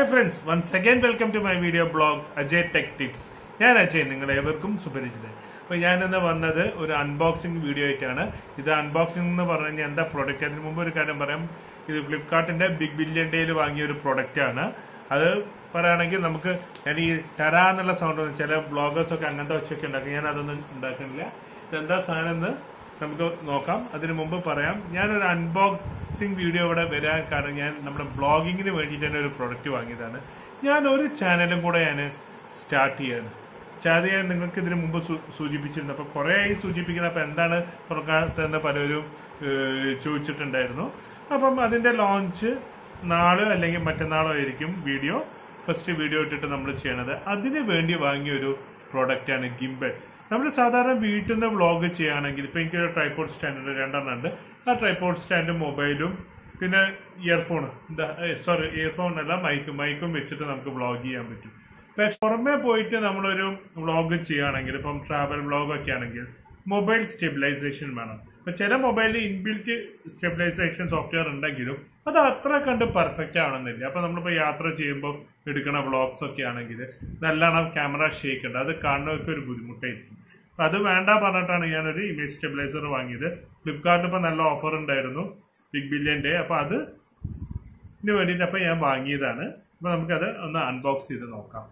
Hi friends once again welcome to my video blog Ajay tech tips ഞാൻ അജയ് നിങ്ങളുടെ ഏവർക്കും സുപരിചിതൻ അപ്പോൾ ഞാനിന്ന് വന്നത് ഒരു അൺബോക്സിംഗ് വീഡിയോ ആയിട്ടാണ് ഇത് അൺബോക്സിംഗ് എന്ന് പറഞ്ഞു കഴിഞ്ഞാൽ എന്താ പ്രോഡക്റ്റ് അതിന് മുമ്പ് ഒരു കാര്യം പറയാം ഇത് ഫ്ലിപ്കാർട്ടിന്റെ ബിഗ് ബില്യൺ ഡേയിൽ വാങ്ങിയ ഒരു പ്രൊഡക്റ്റ് ആണ് അത് പറയുകയാണെങ്കിൽ നമുക്ക് ഞാൻ ഈ തരാ എന്നുള്ള സൗണ്ട് ചില ബ്ലോഗേഴ്സ് ഒക്കെ അങ്ങനത്തെ ഒച്ചയൊക്കെ ഉണ്ടാക്കും ഞാൻ അതൊന്നും ഉണ്ടാക്കുന്നില്ല ഇതെന്താ സാധനം എന്ന് നമുക്ക് നോക്കാം അതിനു മുമ്പ് പറയാം ഞാനൊരു അൺബോക്സിംഗ് വീഡിയോ ഇവിടെ വരാൻ കാരണം ഞാൻ നമ്മുടെ ബ്ലോഗിങ്ങിന് വേണ്ടിയിട്ട് തന്നെ ഒരു പ്രൊഡക്റ്റ് വാങ്ങിയതാണ് ഞാൻ ഒരു ചാനലും കൂടെ ഞാൻ സ്റ്റാർട്ട് ചെയ്യാണ് അത് ഞാൻ നിങ്ങൾക്ക് ഇതിനു മുമ്പ് സൂ- സൂചിപ്പിച്ചിരുന്നു അപ്പോൾ കുറേ ആയി സൂചിപ്പിക്കുന്നത് അപ്പോൾ എന്താണ് തുറക്കാത്തതെന്ന് പലരും ഏഹ്, ചോദിച്ചിട്ടുണ്ടായിരുന്നു അപ്പം അതിൻ്റെ ലോഞ്ച് നാളെ അല്ലെങ്കിൽ മറ്റന്നാളോ ആയിരിക്കും വീഡിയോ ഫസ്റ്റ് വീഡിയോ ഇട്ടിട്ട് നമ്മൾ ചെയ്യണത് അതിന് വേണ്ടി വാങ്ങിയ ഒരു പ്രോഡക്റ്റ് ആണ് ഗിംബൽ നമ്മൾ സാധാരണ വീട്ടിൽ നിന്ന് വ്ളോഗ് ചെയ്യുകയാണെങ്കിൽ ഇപ്പൊ എനിക്ക് ഒരു ട്രൈപോഡ് സ്റ്റാൻഡ് രണ്ടെണ്ണം ഉണ്ട് ആ ട്രൈപോഡ് സ്റ്റാൻഡും മൊബൈലും പിന്നെ ഇയർഫോൺ സോറി ഇയർഫോൺ അല്ല മൈക്കും മൈക്കും വെച്ചിട്ട് നമുക്ക് വ്ളോഗ് ചെയ്യാൻ പറ്റും പക്ഷെ പുറമെ പോയിട്ട് നമ്മളൊരു വ്ളോഗ് ചെയ്യുകയാണെങ്കിൽ ഇപ്പം ട്രാവൽ വ്ളോഗ് ഒക്കെ ആണെങ്കിൽ മൊബൈൽ സ്റ്റെബിലൈസേഷൻ വേണം ഇപ്പൊ ചില മൊബൈലിൽ ഇൻബിൽറ്റ് സ്റ്റെബിലൈസേഷൻ സോഫ്റ്റ്വെയർ ഉണ്ടെങ്കിലും അത് അത്ര കണ്ട് പെർഫെക്റ്റ് ആണെന്നില്ല അപ്പൊ നമ്മളിപ്പോ യാത്ര ചെയ്യുമ്പോൾ എടുക്കുന്ന വ്ളോഗ്സ് ഒക്കെ ആണെങ്കിൽ നല്ലോണം ക്യാമറ ഷേക്ക് ഉണ്ട് അത് കാണുന്നവർക്ക് ഒരു ബുദ്ധിമുട്ടായിരിക്കും അപ്പൊ അത് വേണ്ട പറഞ്ഞിട്ടാണ് ഞാനൊരു ഇമേജ് സ്റ്റെബിലൈസർ വാങ്ങിയത് ഫ്ലിപ്കാർട്ടിൽ ഇപ്പൊ നല്ല ഓഫർ ഉണ്ടായിരുന്നു ബിഗ് ബില്യൺ ഡേ അപ്പൊ അത് ഇതിന് വേണ്ടിയിട്ട് അപ്പൊ ഞാൻ വാങ്ങിയതാണ് അപ്പൊ നമുക്കത് ഒന്ന് അൺബോക്സ് ചെയ്ത് നോക്കാം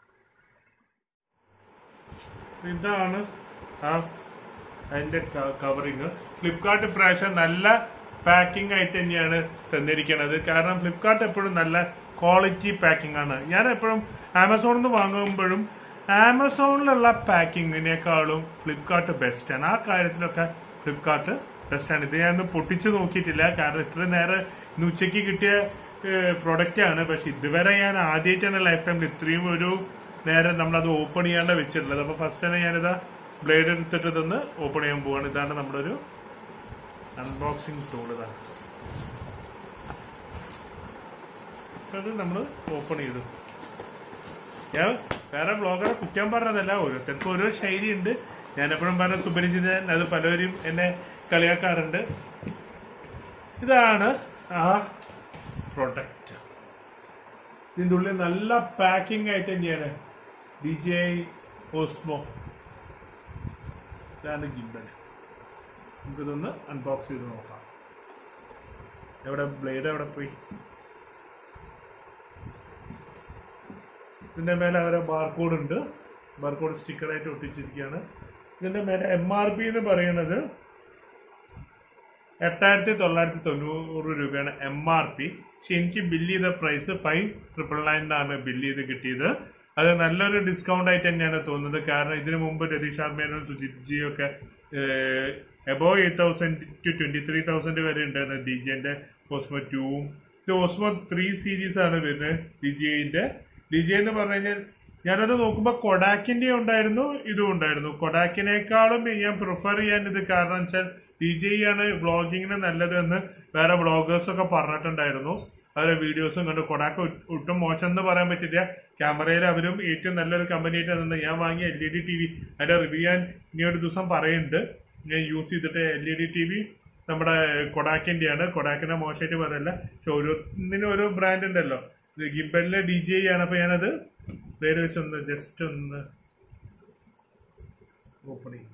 ഇതാണ് ആ അതിന്റെ കവറിങ് ഫ്ലിപ്കാർട്ട് ഇപ്രാവശ്യം നല്ല പാക്കിംഗ് ആയിട്ട് തന്നെയാണ് തന്നിരിക്കുന്നത് കാരണം ഫ്ലിപ്കാർട്ട് എപ്പോഴും നല്ല ക്വാളിറ്റി പാക്കിംഗ് ആണ് ഞാൻ എപ്പോഴും ആമസോണിൽ നിന്ന് വാങ്ങുമ്പോഴും ആമസോണിലുള്ള പാക്കിങ്ങിനേക്കാളും ഫ്ലിപ്കാർട്ട് ബെസ്റ്റാണ് ആ കാര്യത്തിലൊക്കെ ഫ്ലിപ്കാർട്ട് ബെസ്റ്റാണ് ഇത് ഞാൻ പൊട്ടിച്ചു നോക്കിയിട്ടില്ല കാരണം ഇത്ര നേരം ഇന്ന് ഉച്ചയ്ക്ക് കിട്ടിയ പ്രൊഡക്റ്റ് ആണ് പക്ഷെ ഇതുവരെ ഞാൻ ആദ്യമായിട്ടാണ് ലൈഫ് ടൈമിൽ ഇത്രയും ഒരു നേരം നമ്മളത് ഓപ്പൺ ചെയ്യാണ്ട് വെച്ചിട്ടുള്ളത് അപ്പൊ ഫസ്റ്റ് തന്നെ ഞാനിതാ ബ്ലേഡ് എടുത്തിട്ട് ഇതൊന്ന് ഓപ്പൺ ചെയ്യാൻ പോവാണ് ഇതാണ് നമ്മുടെ ഒരു അൺബോക്സിംഗ് ടൂൾ ഇതാണ് അപ്പൊ അത് നമ്മൾ ഓപ്പൺ ചെയ്തു ഞാൻ വേറെ ബ്ലോഗറെ കുറ്റം പറഞ്ഞതല്ല ഓരോരുത്തർക്കും ഓരോ ശൈലിയുണ്ട് ഞാൻ എപ്പോഴും പറഞ്ഞ സുപരിചിതൻ അത് പലരും എന്നെ കളിയാക്കാറുണ്ട് ഇതാണ് ആ പ്രൊഡക്റ്റ് ഇതിൻ്റെ ഉള്ളിൽ നല്ല പാക്കിംഗ് ആയിട്ട് തന്നെയാണ് ഡി ജെ ഓസ്മോ ഇതാണ് ഗിംബൽ നമുക്കിതൊന്ന് അൺബോക്സ് ചെയ്ത് നോക്കാം എവിടെ ബ്ലേഡ് എവിടെ പോയി ഇതിന്റെ മേലെ അവരെ ബാർകോഡ് ഉണ്ട് ബാർകോഡ് സ്റ്റിക്കറായിട്ട് ഒട്ടിച്ചിരിക്കുകയാണ് ഇതിന്റെ മേലെ എം ആർ പി എന്ന് പറയുന്നത് എട്ടായിരത്തി തൊള്ളായിരത്തി തൊണ്ണൂറ് രൂപയാണ് എം ആർ പി പക്ഷെ എനിക്ക് ബില്ല് ചെയ്ത പ്രൈസ് ഫൈവ് ട്രിപ്പിൾ നയനിലാണ് ബില്ല് ചെയ്ത് കിട്ടിയത് അത് നല്ലൊരു ഡിസ്കൗണ്ട് ആയിട്ട് തന്നെയാണ് തോന്നുന്നത് കാരണം ഇതിനു മുമ്പ് രതീഷ് ആർമേനും സുജിത് ജിയും ഒക്കെ above eight thousand to twenty three thousand വരെ ഉണ്ടായിരുന്നു ഡി ജെന്റെ ഓസ്മോ ടൂവും ഇത് ഓസ്മോ ത്രീ സീരീസ് ആണ് വരുന്നത് ഡി ജിന്റെ ഡി ജെ എന്ന് പറഞ്ഞു കഴിഞ്ഞാൽ ഞാനത് നോക്കുമ്പോൾ കൊഡാക്കിന്റെ ഉണ്ടായിരുന്നു ഇതും ഉണ്ടായിരുന്നു കൊഡാക്കിനേക്കാളും ഞാൻ പ്രിഫർ ചെയ്യാൻ ഇത് കാരണം വെച്ചാൽ ഡി ജെ ആണ് വ്ളോഗിങ്ങിന് നല്ലത് എന്ന് വേറെ വ്ളോഗേഴ്സ് ഒക്കെ പറഞ്ഞിട്ടുണ്ടായിരുന്നു അവരുടെ വീഡിയോസും കണ്ടു കൊഡാക്ക് ഒട്ടും മോശം എന്ന് പറയാൻ പറ്റില്ല ക്യാമറയിൽ അവരും ഏറ്റവും നല്ലൊരു കമ്പനി ആയിട്ട് തന്നെ ഞാൻ വാങ്ങിയ L E D T V അതിന്റെ റിവ്യൂ ഞാൻ ഇനി ഒരു ദിവസം പറയുന്നുണ്ട് ഞാൻ യൂസ് ചെയ്തിട്ട് L E D T V നമ്മുടെ കൊഡാക്കിന്റെയാണ് കൊഡാക്കിനെ മോശമായിട്ട് പറയല്ല പക്ഷെ ഓരോന്നിനും ഓരോ ബ്രാൻഡ് ഉണ്ടല്ലോ ഇത് ഗിംബലിലെ ഡി ജെ ആണ് അപ്പൊ ഞാനത് പേര് വെച്ചൊന്ന് ജസ്റ്റ് ഒന്ന് ഓപ്പൺ ചെയ്യും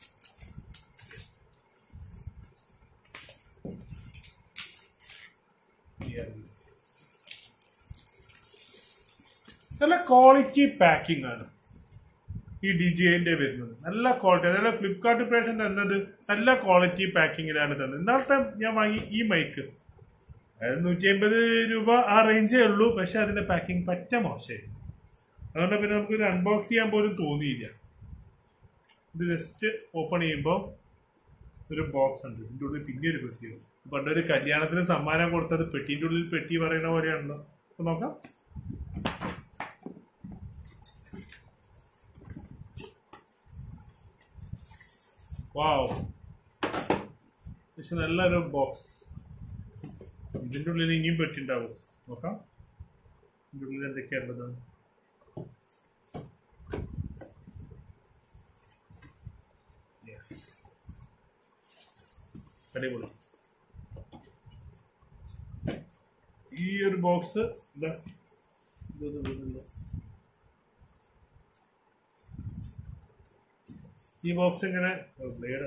നല്ല ക്വാളിറ്റി പാക്കിംഗ് ആണ് ഈ ഡി ജി ഐന്റെ വരുന്നത് നല്ല ക്വാളിറ്റി അതായത് ഫ്ലിപ്കാർട്ട് പ്രാവശ്യം തന്നത് നല്ല ക്വാളിറ്റി പാക്കിങ്ങിലാണ് തന്നത് ഇന്നാളത്തെ ഞാൻ വാങ്ങി ഈ മൈക്ക് അതായത് നൂറ്റി അമ്പത് രൂപ ആ റേഞ്ചേ ഉള്ളൂ പക്ഷെ അതിന്റെ പാക്കിംഗ് പറ്റ മോശമായി അതുകൊണ്ട് പിന്നെ നമുക്കൊരു അൺബോക്സ് ചെയ്യാൻ പോലും തോന്നിയില്ല ഇത് ജസ്റ്റ് ഓപ്പൺ ചെയ്യുമ്പോൾ ഒരു ബോക്സ് ഉണ്ട് ഇതിൻ്റെ ഉള്ളിൽ പിന്നെ ഒരു പെട്ടി പണ്ടൊരു കല്യാണത്തിന് സമ്മാനം കൊടുത്തത് പെട്ടിൻ്റെ ഉള്ളിൽ പെട്ടി പറയുന്ന പോലെയാണല്ലോ അപ്പൊ നോക്കാം വാവ് പക്ഷെ നല്ലൊരു ബോക്സ് ഇതിന്റെ ഉള്ളിൽ ഇനിയും പെട്ടിണ്ടാവും നോക്കാം ഇതിന്റെ ഉള്ളിൽ എന്തൊക്കെയാ ഉള്ളത് യെസ് അടിപൊളി ഈ ഒരു ബോക്സ് ഇതൊന്നും വീണില്ല. ഈ ബോക്സ് ഇങ്ങനെ ബ്ലേഡ്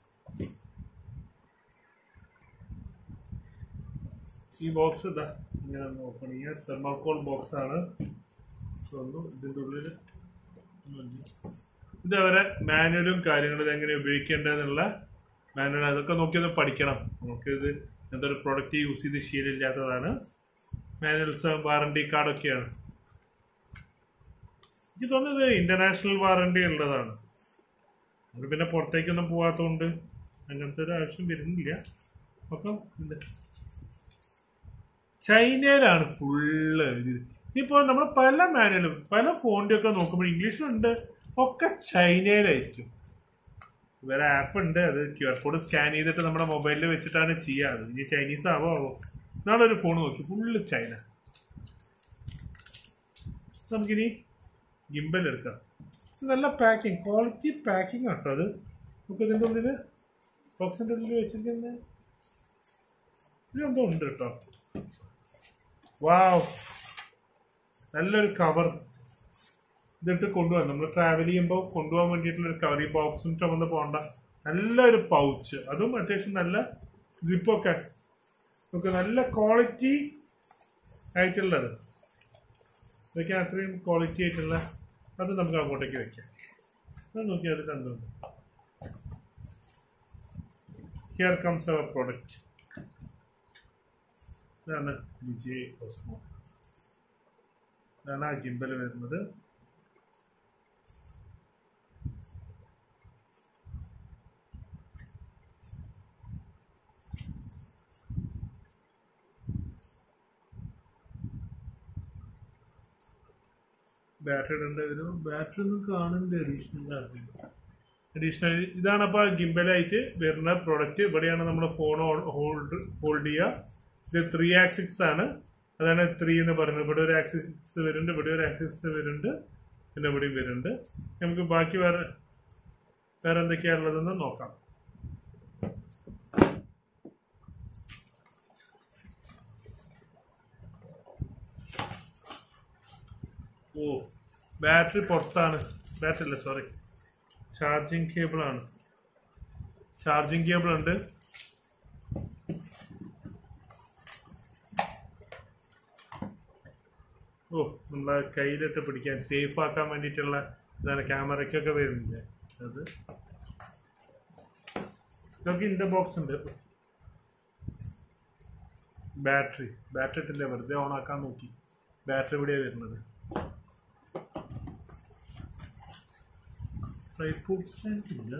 ഈ ബോക്സ് ഇതാ ഇങ്ങനെ ഓപ്പൺ ചെയ്യുക തെർമാക്കോൾ ബോക്സ് ആണ് തോന്നുന്നു ഇതിൻ്റെ ഉള്ളിൽ ഒന്നുമില്ല. ഇത് അവരെ മാനുവലും കാര്യങ്ങളും ഇത് എങ്ങനെ ഉപയോഗിക്കേണ്ടതെന്നുള്ള മാനുവൽ അതൊക്കെ നോക്കിയൊന്ന് പഠിക്കണം നമുക്കിത് എന്തൊരു പ്രൊഡക്റ്റ് യൂസ് ചെയ്ത് ശീലമില്ലാത്തതാണ് മാനുവൽസ് വാറണ്ടി കാർഡൊക്കെയാണ് എനിക്ക് തോന്നുന്നത് ഇന്റർനാഷണൽ വാറണ്ടി ഉള്ളതാണ് അത് പിന്നെ പുറത്തേക്കൊന്നും പോകാത്തതുകൊണ്ട് അങ്ങനത്തെ ഒരു ആവശ്യം വരുന്നില്ല അപ്പം ഇത് ചൈനയിലാണ് ഫുള്ള് ഇത് ഇനിയിപ്പോൾ നമ്മൾ പല മാനുവലും പല ഫോണിൻ്റെ ഒക്കെ നോക്കുമ്പോൾ ഇംഗ്ലീഷിലുണ്ട് ഒക്കെ ചൈനയിലായിരിക്കും വേറെ ആപ്പ് ഉണ്ട് അത് ക്യു ആർ കോഡ് സ്കാൻ ചെയ്തിട്ട് നമ്മുടെ മൊബൈലിൽ വെച്ചിട്ടാണ് ചെയ്യാറ് ഇനി ചൈനീസ് ആവോ ആവോ നാളെ ഒരു ഫോൺ നോക്കി ഫുള്ള് ചൈന നമുക്കിനി ഗിംബൽ എടുക്കാം ഇത് നല്ല പാക്കിംഗ് ക്വാളിറ്റി പാക്കിംഗ് ആട്ടോ അത് നമുക്ക് ഇതിൻ്റെ ഉള്ളിൽ ബോക്സിൻ്റെ ഉള്ളിൽ വെച്ചിരിക്കുന്നത് ഇതെന്തോ ഉണ്ട് കേട്ടോ വാവ് നല്ലൊരു കവർ ഇതിട്ട് കൊണ്ടുപോകാൻ നമ്മൾ ട്രാവൽ ചെയ്യുമ്പോൾ കൊണ്ടുപോകാൻ വേണ്ടിയിട്ടുള്ള ഒരു കവർ ഈ ബോക്സും ചുമന്ന് പോകണ്ട നല്ലൊരു പൗച്ച് അതും അത്യാവശ്യം നല്ല സിപ്പൊക്കെ നമുക്ക് നല്ല ക്വാളിറ്റി ആയിട്ടുള്ളത് ഇതൊക്കെ അത്രയും ക്വാളിറ്റി ആയിട്ടുള്ള അത് നമുക്ക് അങ്ങോട്ടേക്ക് വെക്കാം അത് നോക്കി അത് കണ്ടുണ്ട് ഹിയർ കംസ് അവർ പ്രോഡക്റ്റ് ഇതാണ് വിജയ് ഓസ്മോ ഇതാണ് ആ ഗിംബൽ വരുന്നത് ബാറ്ററി ഇടേണ്ട വരും ബാറ്ററി ഒന്നും കാണുന്നുണ്ട് അഡീഷണൽ അഡീഷണൽ ഇതാണ് അപ്പോൾ ഗിംബലായിട്ട് വരുന്ന പ്രോഡക്റ്റ് ഇവിടെയാണ് നമ്മൾ ഫോൺ ഹോൾഡ് ഹോൾഡ് ചെയ്യുക ഇത് ത്രീ ആക്സിക്സ് ആണ് അതാണ് ത്രീ എന്ന് പറയുന്നത് ഇവിടെ ഒരു ആക്സിക്സ് വരുന്നുണ്ട് ഇവിടെ ഒരു ആക്സിക്സ് വരുന്നുണ്ട് പിന്നെ ഇവിടെയും വരുന്നുണ്ട് നമുക്ക് ബാക്കി വേറെ വേറെ എന്തൊക്കെയാണ് ഉള്ളതെന്ന് നോക്കാം ഓ ബാറ്ററി പുറത്താണ് ബാറ്ററി അല്ല സോറി ചാർജിങ് കേബിൾ ആണ് ചാർജിങ് കേബിൾ ഉണ്ട് ഓ നമ്മളെ കയ്യിലിട്ട് പിടിക്കാൻ സേഫ് ആക്കാൻ വേണ്ടിയിട്ടുള്ള ഇതാണ് ക്യാമറയ്ക്കൊക്കെ വരുന്നില്ലേ അത് ഇതൊക്കെ ഇന്റെ ബോക്സ് ഉണ്ട് ബാറ്ററി ബാറ്ററി ഇട്ടില്ല വെറുതെ ഓൺ ആക്കാൻ നോക്കി ബാറ്ററി ഇവിടെയാണ് വരുന്നത് ട്രൈപോഡ് സ്റ്റാൻഡ് ഇല്ല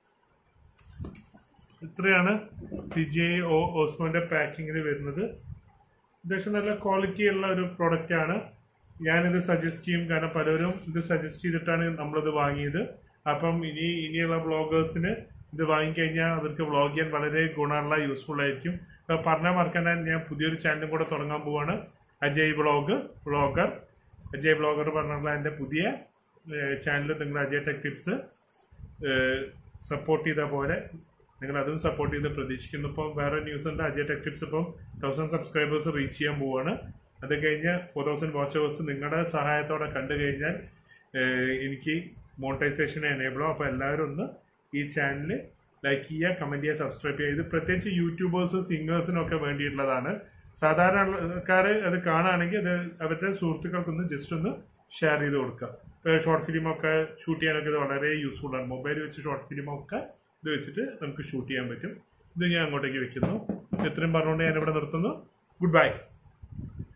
ഇത്രയാണ് വിജയ് ഓ ഓസ്മോന്റെ പാക്കിങ്ങിൽ വരുന്നത് അത്യാവശ്യം നല്ല ക്വാളിറ്റി ഉള്ള ഒരു പ്രൊഡക്റ്റ് ആണ് ഞാനിത് സജസ്റ്റ് ചെയ്യും കാരണം പലരും ഇത് സജസ്റ്റ് ചെയ്തിട്ടാണ് നമ്മളിത് വാങ്ങിയത് അപ്പം ഇനി ഇനിയുള്ള വ്ളോഗേഴ്സിന് ഇത് വാങ്ങിക്കഴിഞ്ഞാൽ അവർക്ക് വ്ളോഗ് ചെയ്യാൻ വളരെ ഗുണമുള്ള യൂസ്ഫുൾ ആയിരിക്കും അപ്പൊ പറഞ്ഞാൽ മറക്കണ്ട ഞാൻ പുതിയൊരു ചാനലും കൂടെ തുടങ്ങാൻ പോവാണ് Ajay vlog vlogger Ajay vlogger പറഞ്ഞിട്ടുള്ള എൻ്റെ പുതിയ ചാനൽ നിങ്ങൾ അജയ് ടെക് ടിപ്സ് സപ്പോർട്ട് ചെയ്ത പോലെ നിങ്ങൾ അതും സപ്പോർട്ട് ചെയ്ത് പ്രതീക്ഷിക്കുന്നു ഇപ്പം വേറെ ന്യൂസ് ഉണ്ട് അജയ് ടെക് ടിപ്സ് ഇപ്പം തൗസൻഡ് സബ്സ്ക്രൈബേഴ്സ് റീച്ച് ചെയ്യാൻ പോവാണ് അത് കഴിഞ്ഞ് ഫോർ തൗസൻഡ് വാച്ച് അവേഴ്സ് നിങ്ങളുടെ സഹായത്തോടെ കണ്ടു കഴിഞ്ഞാൽ ഏഹ്, എനിക്ക് മോണിറ്റൈസേഷൻ എനേബിളും അപ്പോൾ എല്ലാവരും ഒന്ന് ഈ ചാനൽ ലൈക്ക് ചെയ്യുക കമൻറ്റ് ചെയ്യുക സബ്സ്ക്രൈബ് ചെയ്യുക ഇത് പ്രത്യേകിച്ച് യൂട്യൂബേഴ്സ് സിംഗേഴ്സിനൊക്കെ വേണ്ടിയിട്ടുള്ളതാണ് സാധാരണ ആൾക്കാർ അത് കാണുകയാണെങ്കിൽ അത് അവരുടെ സുഹൃത്തുക്കൾക്കൊന്ന് ജസ്റ്റ് ഒന്ന് ഷെയർ ചെയ്ത് കൊടുക്കുക ഇപ്പോൾ ഷോർട്ട് ഫിലിമൊക്കെ ഷൂട്ട് ചെയ്യാനൊക്കെ ഇത് വളരെ യൂസ്ഫുൾ ആണ് മൊബൈൽ വെച്ച് ഷോർട്ട് ഫിലിമൊക്കെ ഇത് വെച്ചിട്ട് നമുക്ക് ഷൂട്ട് ചെയ്യാൻ പറ്റും ഇത് ഞാൻ അങ്ങോട്ടേക്ക് വെക്കുന്നു ഇത്രയും പറഞ്ഞുകൊണ്ട് ഞാൻ ഇവിടെ നിർത്തുന്നു ഗുഡ് ബൈ